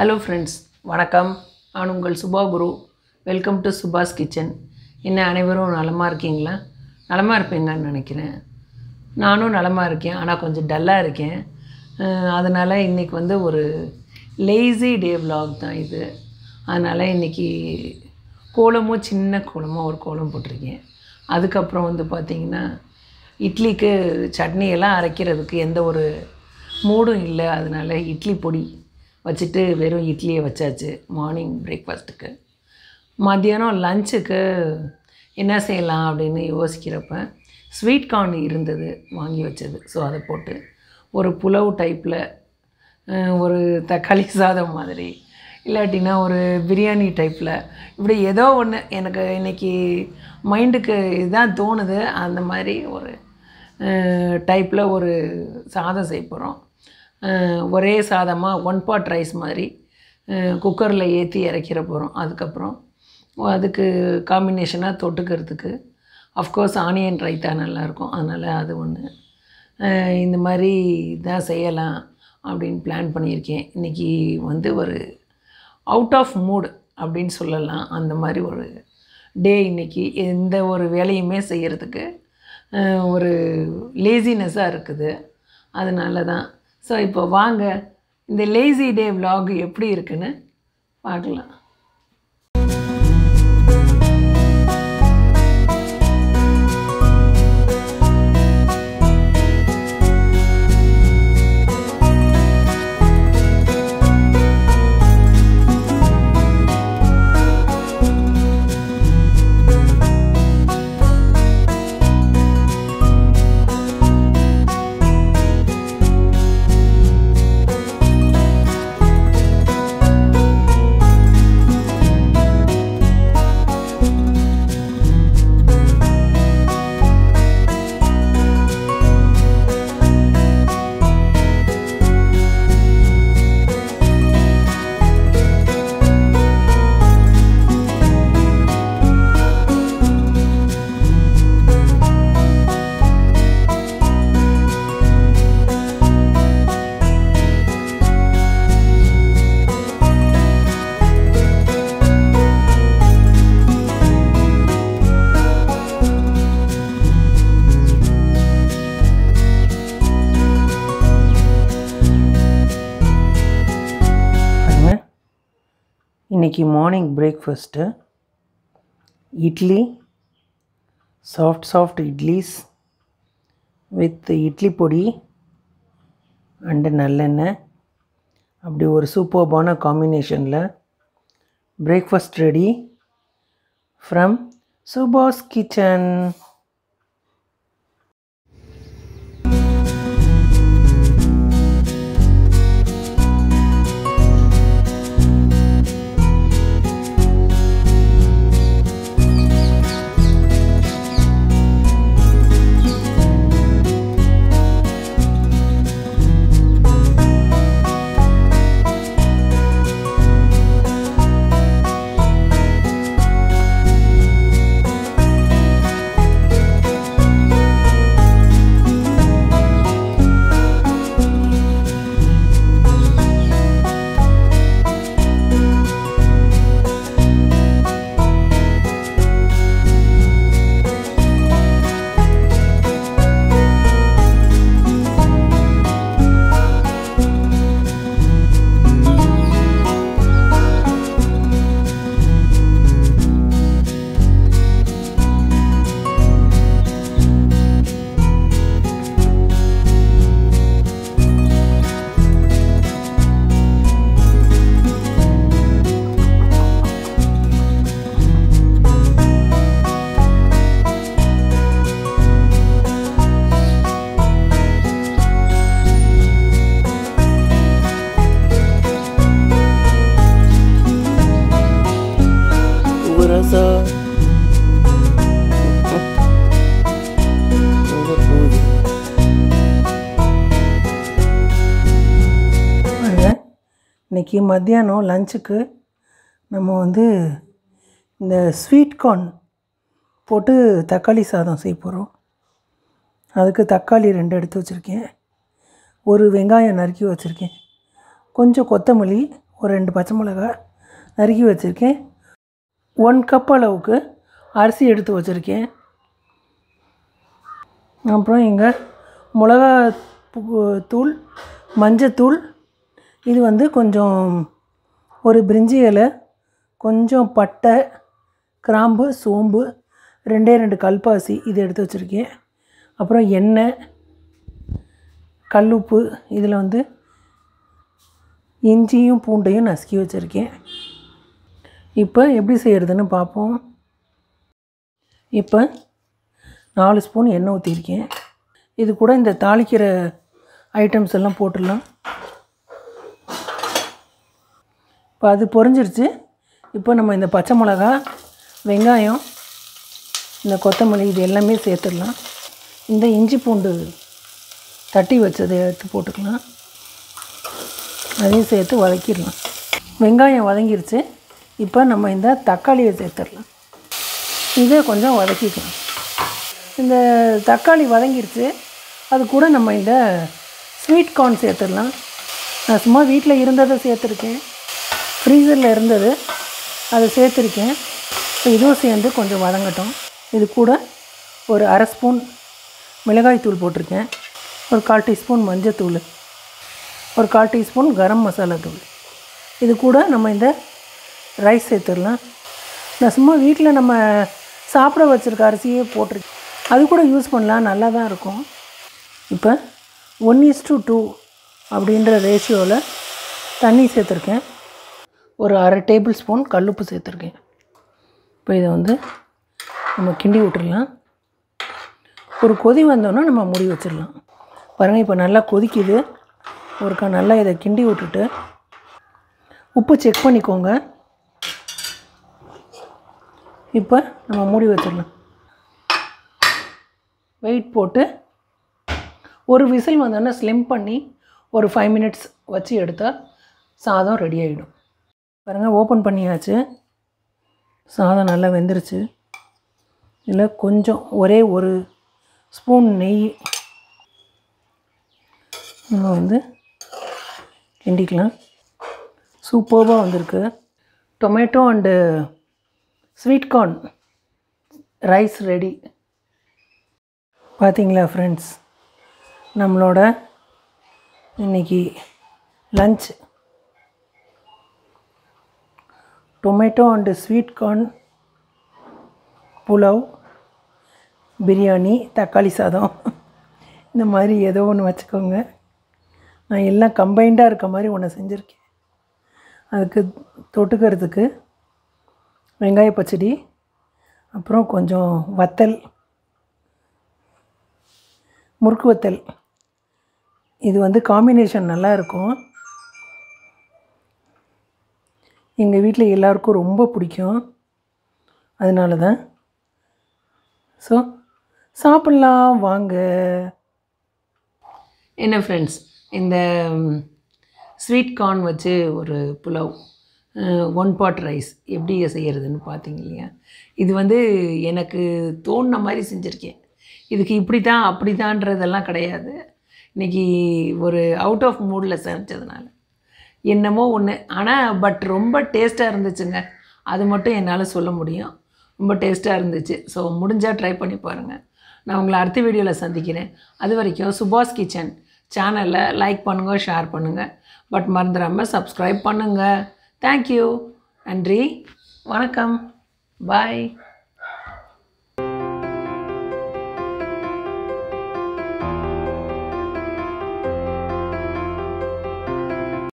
hello friends வணக்கம் நான் உங்கள் சுபா குரு வெல்கம் டு சுபாஸ் கிச்சன் என்ன அனைவரும் நலமாக இருக்கீங்களா நலமாக இருப்பீங்கன்னு நினைக்கிறேன் நானும் நலமாக இருக்கேன் ஆனால் கொஞ்சம் டல்லாக இருக்கேன் அதனால் இன்றைக்கி வந்து ஒரு லேசி டே vlog தான் இது அதனால் இன்றைக்கி கோலமும் சின்ன கோலமாக ஒரு கோலம் போட்டிருக்கேன் அதுக்கப்புறம் வந்து பார்த்திங்கன்னா இட்லிக்கு சட்னி எல்லாம் அரைக்கிறதுக்கு எந்த ஒரு மூடும் இல்லை அதனால் இட்லி பொடி வச்சுட்டு வெறும் இட்லியை வச்சாச்சு மார்னிங் பிரேக்ஃபாஸ்ட்டுக்கு மத்தியானம் லஞ்சுக்கு என்ன செய்யலாம் அப்படின்னு யோசிக்கிறப்ப ஸ்வீட் கார்ன் இருந்தது வாங்கி வச்சது ஸோ அதை போட்டு ஒரு புலவு டைப்பில் ஒரு தக்காளி சாதம் மாதிரி இல்லாட்டினா ஒரு பிரியாணி டைப்பில் இப்படி ஏதோ ஒன்று எனக்கு இன்றைக்கி மைண்டுக்கு இதுதான் தோணுது அந்த மாதிரி ஒரு டைப்பில் ஒரு சாதம் செய்ய போகிறோம் ஒரே சாதமாக ஒன் பாட் ரைஸ் மாதிரி குக்கரில் ஏற்றி இறக்கிற போகிறோம் அதுக்கப்புறம் அதுக்கு காம்பினேஷனாக தொட்டுக்கிறதுக்கு அஃப்கோர்ஸ் ஆனியன் ரைத்தா நல்லாயிருக்கும் அதனால் அது ஒன்று இந்த மாதிரி தான் செய்யலாம் அப்படின்னு பிளான் பண்ணியிருக்கேன் இன்றைக்கி வந்து ஒரு அவுட் ஆஃப் மூட் அப்படின்னு சொல்லலாம் அந்த மாதிரி ஒரு டே இன்றைக்கி எந்த ஒரு வேலையுமே செய்கிறதுக்கு ஒரு லேசினஸ்ஸாக இருக்குது அதனால தான் ஸோ இப்போ வாங்க இந்த லேசி டே vlog எப்படி இருக்குன்னு பார்க்கலாம் பாருங்க இன்றைக்கி morning breakfast idli soft soft idlis with idli podi and நல்லெண்ணெய் அப்படி ஒரு சூப்பர்பான காம்பினேஷனில் பிரேக்ஃபாஸ்ட் ரெடி ஃப்ரம் சுபாஸ் கிச்சன் ரசா எங்க போகுது பாருங்க இன்னைக்கு மத்தியானம் லஞ்சுக்கு நம்ம வந்து இந்த ஸ்வீட் கார்ன் போட்டு தக்காளி சாதம் செய்ய போகிறோம் அதுக்கு தக்காளி ரெண்டு எடுத்து வச்சுருக்கேன் ஒரு வெங்காயம் நறுக்கி வச்சுருக்கேன் கொஞ்சம் கொத்தமல்லி ஒரு ரெண்டு பச்சை மிளகாய் நறுக்கி வச்சுருக்கேன் ஒன் கப் அளவுக்கு அரிசி எடுத்து வச்சுருக்கேன் அப்புறம் இங்கே மிளகா பு- தூள் மஞ்சத்தூள் இது வந்து கொஞ்சம் ஒரு பிரிஞ்சி இலை கொஞ்சம் பட்டை கிராம்பு சோம்பு ரெண்டே ரெண்டு கல்பாசி இது எடுத்து வச்சுருக்கேன் அப்புறம் எண்ணெய் கல்லுப்பு இதில் வந்து இஞ்சியும் பூண்டையும் நசுக்கி வச்சுருக்கேன் இப்போ எப்படி செய்கிறதுன்னு பார்ப்போம் இப்போ நாலு ஸ்பூன் எண்ணெய் ஊற்றிருக்கேன் இது கூட இந்த தாளிக்கிற ஐட்டம்ஸ் எல்லாம் போட்டுடலாம் இப்போ அது பொரிஞ்சிருச்சு இப்போ நம்ம இந்த பச்சை மிளகா வெங்காயம் இந்த கொத்தமல்லி இது எல்லாமே சேர்த்துடலாம் இந்த இஞ்சி பூண்டு தட்டி வச்சதை எடுத்து போட்டுக்கலாம் அதையும் சேர்த்து வதக்கிடலாம் வெங்காயம் வதங்கிருச்சு இப்போ நம்ம இந்த தக்காளியை சேர்த்துடலாம் இதை கொஞ்சம் வதக்கிக்கலாம் இந்த தக்காளி வதங்கிருச்சு அது கூட நம்ம இந்த ஸ்வீட் கார்ன் சேர்த்துடலாம் நான் சும்மா வீட்டில் இருந்ததை சேர்த்துருக்கேன் ஃப்ரீசரில் இருந்தது அதை சேர்த்துருக்கேன் இப்போ இதுவும் சேர்ந்து கொஞ்சம் வதங்கட்டும் இது கூட ஒரு அரை ஸ்பூன் மிளகாய் தூள் போட்டிருக்கேன் ஒரு கால் டீஸ்பூன் மஞ்சத்தூள் ஒரு கால் டீஸ்பூன் கரம் மசாலா தூள் இது கூட நம்ம இந்த ரைஸ் சேர்த்துடலாம் நான் சும்மா வீட்டில் நம்ம சாப்பிட வச்சுருக்க அரிசியே போட்டிருக்கேன் அது கூட யூஸ் பண்ணலாம் நல்லா தான் இருக்கும் இப்போ ஒன் இஸ் டு டூ அப்படின்ற ரேஷியோவில் தண்ணி சேர்த்துருக்கேன் ஒரு அரை டேபிள் ஸ்பூன் கல்லுப்பு சேர்த்துருக்கேன் இப்போ இதை வந்து நம்ம கிண்டி விட்டுறலாம் ஒரு கொதி வந்தோன்னா நம்ம மூடி வச்சிடலாம் பாருங்கள் இப்போ நல்லா கொதிக்குது ஒருக்கா நல்லா இதை கிண்டி விட்டுட்டு உப்பு செக் பண்ணிக்கோங்க இப்போ நம்ம மூடி வச்சிடலாம் வெயிட் போட்டு ஒரு விசில் வந்தோன்னே ஸ்லிம் பண்ணி ஒரு ஃபைவ் மினிட்ஸ் வச்சு எடுத்தால் சாதம் ரெடி ஆகிடும் பாருங்கள் ஓப்பன் பண்ணியாச்சு சாதம் நல்லா வெந்துருச்சு இதில் கொஞ்சம் ஒரே ஒரு ஸ்பூன் நெய் நம்ம வந்து கிண்டிக்கலாம் சூப்பர்பாக வந்திருக்கு tomato and sweet corn rice ready பார்த்தீங்களா ஃப்ரெண்ட்ஸ் நம்மளோட இன்னைக்கு lunch tomato and sweet corn pulao biryani தக்காளி சாதம் இந்த மாதிரி ஏதோ ஒன்று வச்சுக்கோங்க நான் எல்லாம் கம்பைண்டாக இருக்க மாதிரி ஒன்று செஞ்சுருக்கேன் அதுக்கு தொட்டுக்கிறதுக்கு வெங்காய பச்சடி அப்புறம் கொஞ்சம் வத்தல் முறுக்கு வத்தல் இது வந்து காம்பினேஷன் நல்லா இருக்கும் எங்கள் வீட்டில் எல்லாருக்கும் ரொம்ப பிடிக்கும் அதனால தான் ஸோ சாப்பிட்லாம் வாங்க என்ன ஃப்ரெண்ட்ஸ் இந்த ஸ்வீட் கார்ன் வச்சு ஒரு புலாவ் ஒன் பாட் ரைஸ் எப்படி செய்கிறதுன்னு பார்த்தீங்க இல்லையா இது வந்து எனக்கு தோணுன மாதிரி செஞ்சுருக்கேன் இதுக்கு இப்படி தான் அப்படி தான்றதெல்லாம் கிடையாது இன்றைக்கி ஒரு அவுட் ஆஃப் மூடில் செஞ்சதுனால என்னமோ ஒன்று ஆனால் பட் ரொம்ப டேஸ்ட்டாக இருந்துச்சுங்க அது மட்டும் என்னால் சொல்ல முடியும் ரொம்ப டேஸ்ட்டாக இருந்துச்சு ஸோ முடிஞ்சால் ட்ரை பண்ணி பாருங்கள் நான் உங்களை அடுத்த வீடியோவில் சந்திக்கிறேன் அது வரைக்கும் சுபாஷ் கிச்சன் சேனலை லைக் பண்ணுங்கள் ஷேர் பண்ணுங்கள் பட் மறந்துடாமல் சப்ஸ்கிரைப் பண்ணுங்கள் தேங்க்யூ நன்றி வணக்கம் பாய்